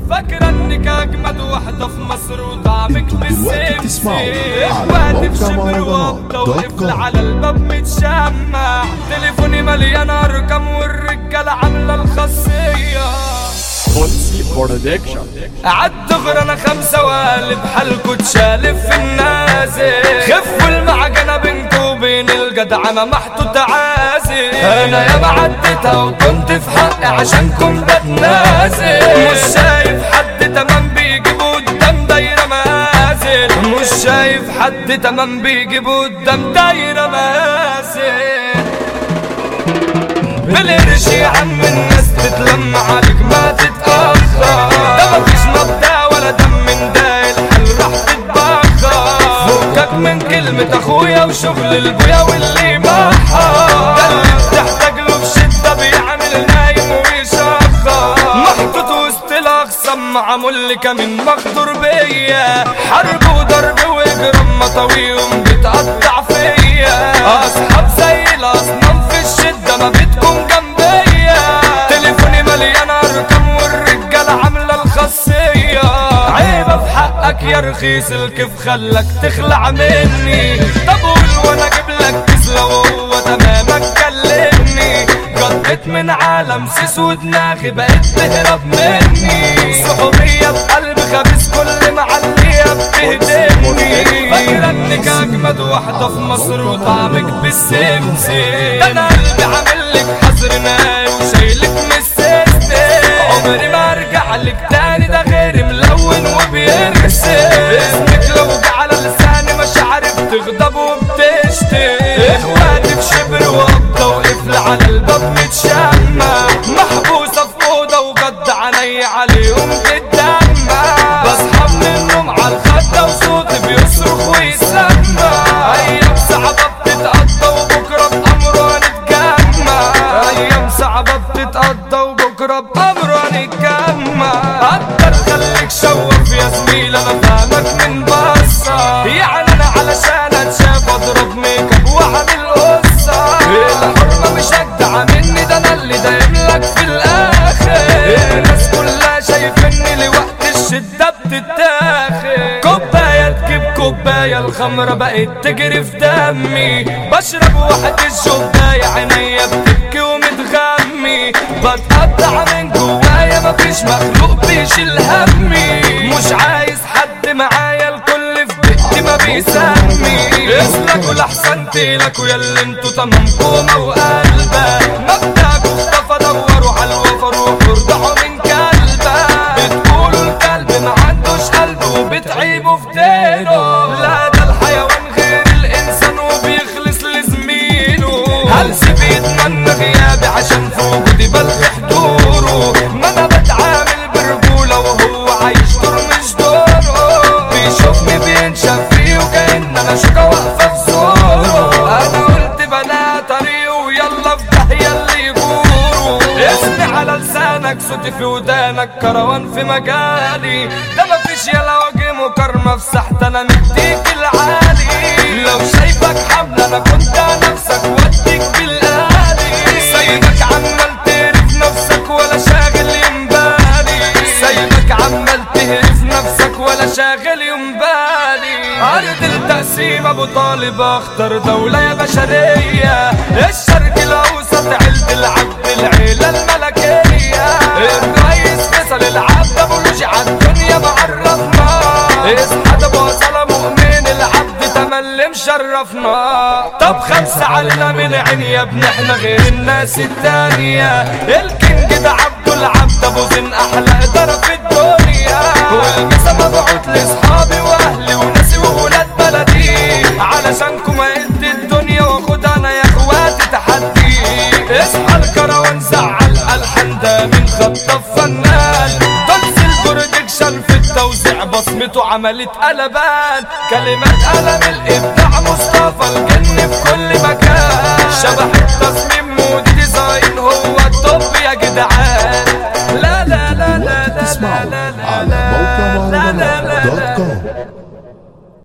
فاكرة انك اجمد واحدة في مصر وطعمك دلوقتي بالسمسم تسمعوا على اخواتي في موقع شبر مهرجانات وقفة دوت وقفل كوم. على الباب متشمع تليفوني مليان ارقام والرجالة عاملة الخاصية فولسي برودكشن عالدغر انا خمسة وقالب حالكوا تشالف في النازل خفوا المعجنة بينكوا وبين الجدعنة محطوط عازل انا ياما عديتها وكنت في حقي عشانكم بتنازل مش شايف حد تمام بيجيب قدام دايرة مازل مش شايف حد تمام بيجيب قدام دايرة مازل بالقرش يا عم الناس تتلم عليك ما تتأخر ده مفيش مبدأ ولا دم من ده الحل راح تتبخر فكك من كلمة اخويا وشغل البويا واللي محر ده اللي بتحتاج له في شدة بيعمل نايم ويشخر محطوط وسط الاقسام معمول لي كمين مقدور بيا حرب وضرب واجرام مطاويهم بتقطع فيا اصحاب زي الاصنام في الشدة ما بتكون جنبيا تليفوني مليان ارقام والرجالة عاملة الخاصية عيبة في حقك يا رخيص الكيف خلك تخلع مني طب قول وانا اجيب لك كسلة وهو تمامك كلمني قضيت من عالم سيس ودماغي بقيت تهرب مني صحوبية في قلبي خبيث كل معلية بتهدمني فاكرة انك اجمد واحدة في مصر وطعمك بالسمسم ده انا قلبي عامل لك حظر ناي وشايلك من السيستم عمري ما ارجع لك تاني ده غير ملون وبيرسم اسمك لو جه على لساني مشاعري بتغضب وبتشتم اخواتي في شبر وقبضة وقفل على الباب متشمع محبوسة في أوضة وقد عيني عليهم تتدمع بصحى من النوم على الخدة وصوتي بيصرخ ويسمع أيام صعبة بتتقضى وبكرة بأمره هنتجمع أيام صعبة بتتقضى وبكرة بأمره هنتجمع قدر خليك شوف يا زميل أنا فاهمك من بصة يعني أنا علشان أتشاف أضرب ميك اب وأعمل قصة الحرمة مش أجدع مني ده أنا اللي دايم لك في الآخر الناس كلها شايفني لوقت الشدة بتتاخد كوباية تجيب كوباية الخمرة بقت تجري في دمي بشرب واحد الشوباية عينيا بتبكي ومتغمي بتقطع من جوايا مفيش مخلوق بيشيل همي مش عايز حد معايا الكل في بيتي ما بيسمي اسلكوا لحسن تيلكوا يا اللي انتوا تمامكم وقلبة مبدأكوا اختفى دوروا على الوفر وارجعوا من كلبة بتقولوا الكلب ما عندوش قلب وبتعيبوا في دينه لا ده الحيوان غير الانسان وبيخلص لزميله هلس بيتمنى غيابي عشان في وجودي بلغي حضوره ما انا بتعامل برجولة وهو عايش دور مش دوره بيشوفني بينشف فيه وكأن انا شوكة واقفة في زوره انا قلت بلا طريقه ويلا في داهية اللي يجوره اسمي على لسانك صوتي في ودانك كروان في مجالي ده مفيش يلا وجه مكرمة في ساحتي انا مديك العالي لو شايفك حمل انا كنت نفسك وديك بالآلي سايبك عمال تعرف نفسك ولا شاغل ينبالي سايبك عمال تهرف نفسك ولا شاغل ينبالي عرض التقسيم ابو طالب اختار دولة يا بشرية الشرق الاوسط عيلة العبد العيلة الملكية الرئيس فيصل العبد ابو لوجي عالدنيا معرفنا اصحى ده بوصلة مؤمن العبد تملي مشرفنا طب خمسة علينا من عين يا ابن احنا غير الناس التانية الكينج ده عبده العبد ابو زين احلى ادارة في الدنيا والمسا مبعوت لاصحابي واهلي وناسي وولاد بلدي علشانكم اقد الدنيا واخد انا يا اخواتي تحدي اصحى الكروان زعل الحان ده من خطف فنان تنزل برودكشن في التوزيع بصمته عملت قلبان كلمات قلم الابداع مصطفى الجن في كل مكان شبح التصميم مود ديزاين هو الطب يا جدعان